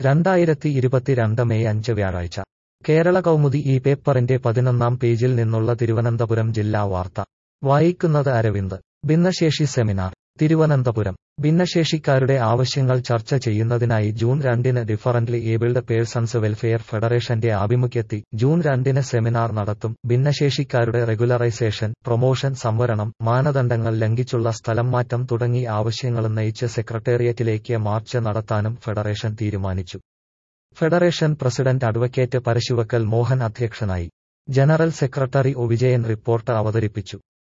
രണ്ടായിരത്തി ഇരുപത്തിരണ്ട് മെയ് അഞ്ച് വ്യാഴാഴ്ച കേരള കൗമുദി ഈ പേപ്പറിന്റെ പതിനൊന്നാം പേജിൽ നിന്നുള്ള തിരുവനന്തപുരം ജില്ലാ വാർത്ത വായിക്കുന്നത് അരവിന്ദ് ഭിന്നശേഷി സെമിനാർ തിരുവനന്തപുരം ഭിന്നശേഷിക്കാരുടെ ആവശ്യങ്ങൾ ചർച്ച ചെയ്യുന്നതിനായി ജൂൺ രണ്ടിന് ഡിഫറന്റ്ലി ഏബിൾഡ് പേഴ്സൺസ് വെൽഫെയർ ഫെഡറേഷന്റെ ആഭിമുഖ്യത്തിൽ ജൂൺ രണ്ടിന് സെമിനാർ നടത്തും ഭിന്നശേഷിക്കാരുടെ റെഗുലറൈസേഷൻ പ്രൊമോഷൻ സംവരണം മാനദണ്ഡങ്ങൾ ലംഘിച്ചുള്ള സ്ഥലം മാറ്റം തുടങ്ങി ആവശ്യങ്ങളുന്നയിച്ച് സെക്രട്ടേറിയറ്റിലേക്ക് മാർച്ച് നടത്താനും ഫെഡറേഷൻ തീരുമാനിച്ചു federation president advocate Parassuvakkal Mohan അധ്യക്ഷനായി general secretary O Vijayan report അവതരിപ്പിച്ചു